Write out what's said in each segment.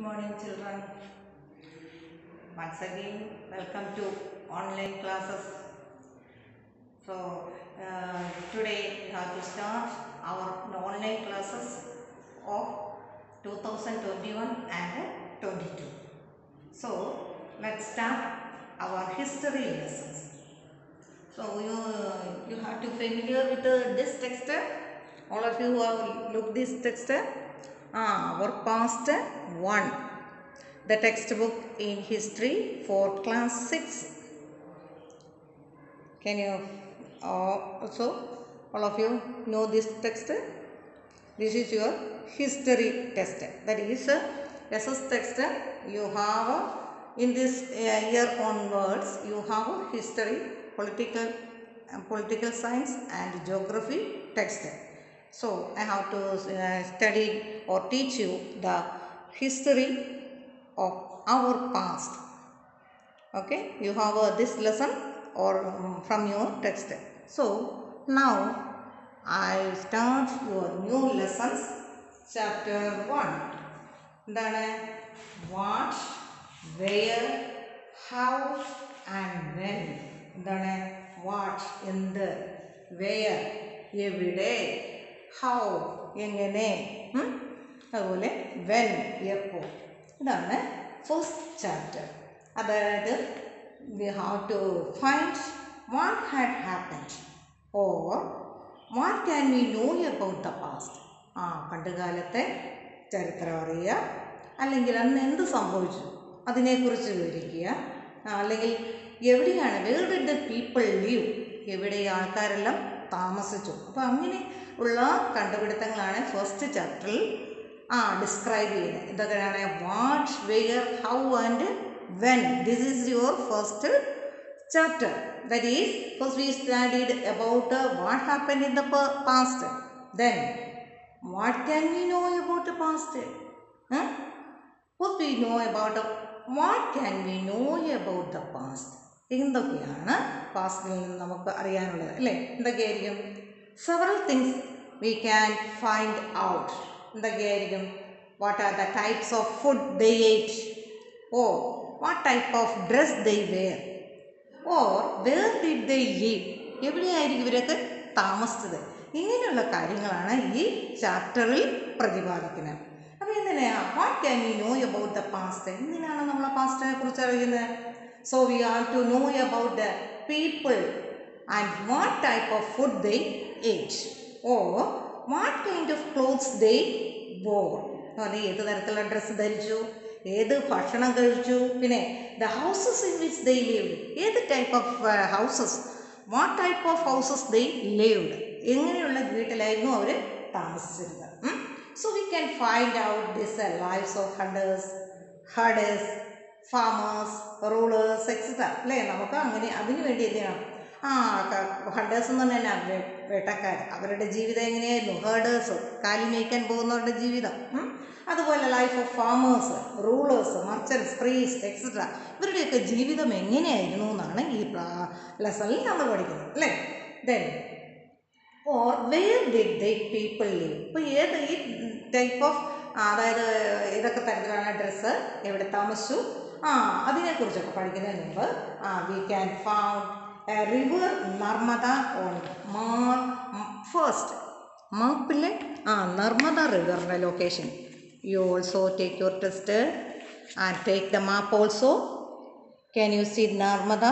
morning children. Once again, welcome to online classes. So, uh, today we have to start our online classes of 2021 and 22. So, let's start our history lessons. So, you, you have to familiar with uh, this text. All of you who have looked this text. Ah, our past one. The textbook in history for class 6. Can you uh, also, all of you know this text? This is your history test. That is uh, SS text. You have uh, in this uh, year onwards, you have a history, political, uh, political science, and geography text. So I have to uh, study or teach you the history of our past. Okay, you have uh, this lesson or um, from your text. So now I start your new lessons. Chapter 1. എന്താണ് what where how and when എന്താണ് what എന്ത് where എവിടെ how എങ്ങനെ ഉം? അതുപോലെ when എപ്പോൾ ഇതാണ് first chapter അതായത് we have to find what had happened or what can we know about the past ആ പണ്ടുകാലത്തെ ചരിത്രം അറിയുക അല്ലെങ്കിൽ അന്ന് എന്ത് സംഭവിച്ചു അതിനെക്കുറിച്ച് വിവരിക്കുക ആ, അല്ലെങ്കിൽ എവിടെയാണ് where did the people live എവിടെ ഈ ആൾക്കാരെല്ലാം താമസിച്ചു അപ്പോൾ അങ്ങനെ ഉള്ള കണ്ടുപിടുത്തങ്ങളാണ് ഫസ്റ്റ് ചാപ്റ്ററിൽ ആ ഡിസ്ക്രൈബ് ചെയ്യുന്നത് ഇതൊക്കെയാണ് what where how and when this is your first chapter that is first we studied about uh, what happened in the pa- past then what can we know about the past huh? what we know about the, what can we know about the past എന്തൊക്കെയാണ് പാസ്റ്റിൽ നിന്ന് നമുക്ക് അറിയാനുള്ളത് അല്ലേ എന്തൊക്കെയായിരിക്കും several things we can find out എന്തൊക്കെയായിരിക്കും what are the types of food they ate oh what type of dress they wear or where did they live എവിടെയായിരിക്കും ഇവരൊക്കെ താമസിച്ചത് ഇങ്ങനെയുള്ള കാര്യങ്ങളാണ് ഈ ചാപ്റ്ററിൽ പ്രതിപാദിക്കുന്നത് അപ്പോൾ എന്തിനാ what can you know about the past എന്തിനാണ് നമ്മൾ പാസ്റ്റിനെ കുറിച്ച് അറിയുന്നത് so we have to know about the people and what type of food they ate or what kind of clothes they wore അത് ഏത് തരത്തിലുള്ള ഡ്രസ്സ് ധരിച്ചു ഏത് ഭക്ഷണം കഴിച്ചു പിന്നെ the houses in which they lived ഏത് type of houses what type of houses they lived എങ്ങനെയുള്ള വീട്ടിലായിരുന്നു അവർ താമസിച്ചിരുന്നത് so we can find out this lifes of hunters herders farmers rulers etcetera അല്ലേ നമുക്ക് അങ്ങനെ അതിനു വേണ്ടി എന്ത് ചെയ്യണം ആ ഹണ്ടേഴ്സ് എന്ന് പറഞ്ഞാൽ വേ- വേട്ടക്കാർ അവരുടെ ജീവിതം എങ്ങനെയായിരുന്നു ഹേർഡേഴ്സ് കാലി മേയ്ക്കാൻ പോകുന്നവരുടെ ജീവിതം ഉം. അതുപോലെ life of farmers rulers merchants priest etcetera ഇവരുടെയൊക്കെ ജീവിതം എങ്ങനെയായിരുന്നു എന്നാണ് ഈ ലെസണിൽ നമ്മൾ പഠിക്കുന്നത് അല്ലേ then or where did the people live ഇപ്പോൾ ഏത് ഈ ടൈപ്പ് ഓഫ് അതായത് ഏതൊക്കെ തരത്തിലാണ് ഡ്രസ്സ് എവിടെ താമസിച്ചു ആ അതിനെക്കുറിച്ചൊക്കെ പഠിക്കുന്നതിന് മുമ്പ് ആ we can found river Narmada on map first മാപ്പിലെ ആ നർമ്മദ റിവറിൻ്റെ location you also take your test and take the map also can you see Narmada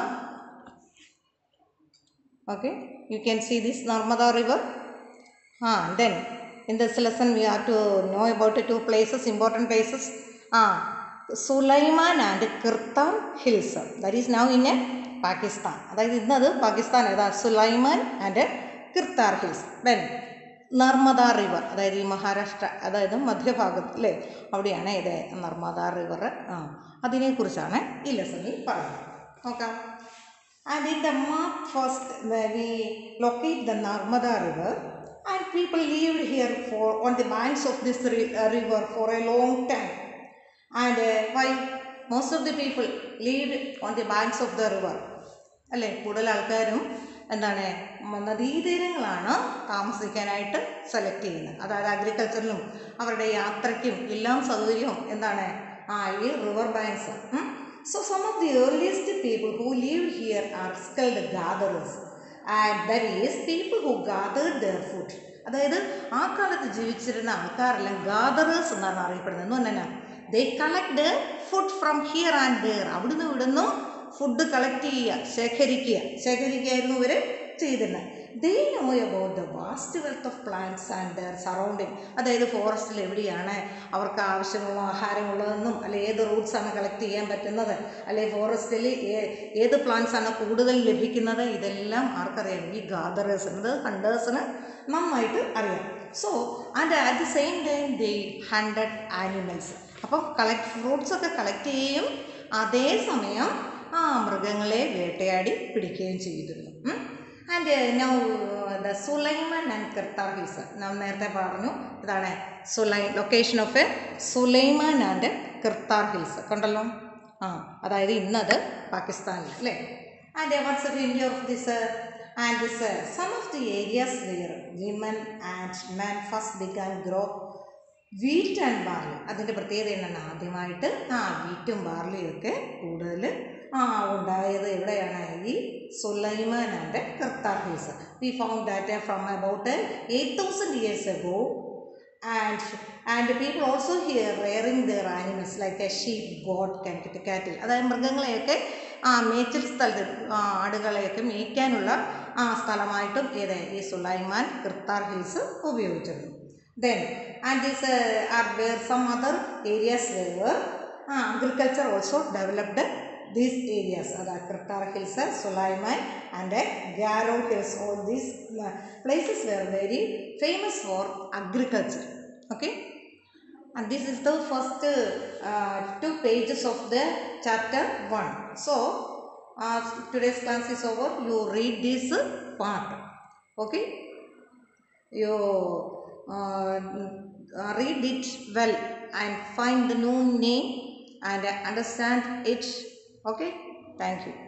okay you can see this narmada river ah then in this lesson we have to know about the two places important places ah Sulaiman and Kirthar hills that is now in Pakistan അതായത് ഇന്നത് പാകിസ്ഥാൻ ഏതാ Sulaiman and Kirthar hills then Narmada river അതായത് ഈ മഹാരാഷ്ട്ര അതായത് മധ്യഭാഗത്ത് അല്ലേ അവിടെയാണ് ഇത് നർമ്മദ റിവർ ആ അതിനെക്കുറിച്ചാണ് ഈ ലെസണിൽ പറയുന്നത് നോക്കാം And in the map first where we locate the Narmada river and people lived here for on the banks of this ri- uh, river for a long time. And uh, why most of the people lived on the banks of the river. അല്ലേ കൂടുതൽ ആൾക്കാരും എന്താണ് മ- നദീതീരങ്ങളാണ് താമസിക്കാനായിട്ട് select ചെയ്യുന്നത് അതായത് അഗ്രികൾച്ചറിലും അവരുടെ യാത്രയ്ക്കും എല്ലാം സൗകര്യവും എന്താണ് ആ ഈ river banks so some of the earliest people who live here are skilled gatherers and that is people who gathered their food അതായത് ആ കാലത്ത് ജീവിച്ചിരുന്ന ആൾക്കാരെല്ലാം ഗാദറേഴ്സ് എന്നാണ് അറിയപ്പെടുന്നത് എന്ന് പറഞ്ഞാൽ they collect food from here and there അവിടുന്ന് ഇവിടുന്ന് ഫുഡ് കളക്ട് ചെയ്യുക ശേഖരിക്കുക ശേഖരിക്കുകയായിരുന്നു ഇവർ ചെയ്തിരുന്നത് they know about the vast wealth of plants and their surrounding അതായത് ഫോറസ്റ്റിൽ എവിടെയാണ് അവർക്ക് ആവശ്യമുള്ള ആഹാരമുള്ളതെന്നും അല്ലെ ഏത് റൂട്ട്സ് ആണ് കളക്ട് ചെയ്യാൻ പറ്റുന്നത് അല്ലെ ഫോറസ്റ്റിൽ ഏത് പ്ലാന്റ്സ് ആണ് കൂടുതൽ ലഭിക്കുന്നത് ഇതെല്ലാം ആർക്കറിയാം ഈ ഗാദറേഴ്സ് എന്നത് ഹണ്ടേഴ്സിന് നന്നായിട്ട് അറിയാം so and at the same time they hundred animals അപ്പം കളക്ട് ഫ്രൂട്ട്സ് ഒക്കെ കളക്ട് ചെയ്യും അതേസമയം ആ മൃഗങ്ങളെ വേട്ടയാടി പിടിക്കുകയും ചെയ്തിരുന്നു and now the Sulaiman and Kirthar hills നാം നേരത്തെ പറഞ്ഞു ഇതാണ് സുലൈ location of a Sulaiman and Kirthar hills കണ്ടല്ലോ ആ അതായത് ഇന്നത് പാകിസ്ഥാനിൽ അല്ലേ and what's the India of this and this some of the areas where women and man first began grow wheat and barley അതിൻ്റെ പ്രത്യേകത എന്താണ് ആദ്യമായിട്ട് ആ വീറ്റും ബാർലിയും ഒക്കെ കൂടുതൽ ആ ഉണ്ടായത് എവിടെയാണ് ഈ Sulaiman and Kirthar hills we found that from about eight thousand years ago and and people also here rearing their animals like a sheep goat കാറ്റ് കാറ്റിൽ അതായത് മൃഗങ്ങളെയൊക്കെ ആ മേച്ചിൽ സ്ഥലത്ത് ആ ആടുകളെയൊക്കെ മേയ്ക്കാനുള്ള ആ സ്ഥലമായിട്ടും ഏത് ഈ സുലൈമാൻ കിർത്താർ ഹിൽസ് ഉപയോഗിച്ചിരുന്നു then and these are where some other areas where agriculture also developed these areas are Kirtar Hills, Sulaiman and Garo Hills. All these uh, places were very famous for agriculture. Okay. And this is the first uh, two pages of the chapter 1. So, uh, today's class is over. You read this part. Okay. You uh, read it well and find the new name and understand it Okay, thank you.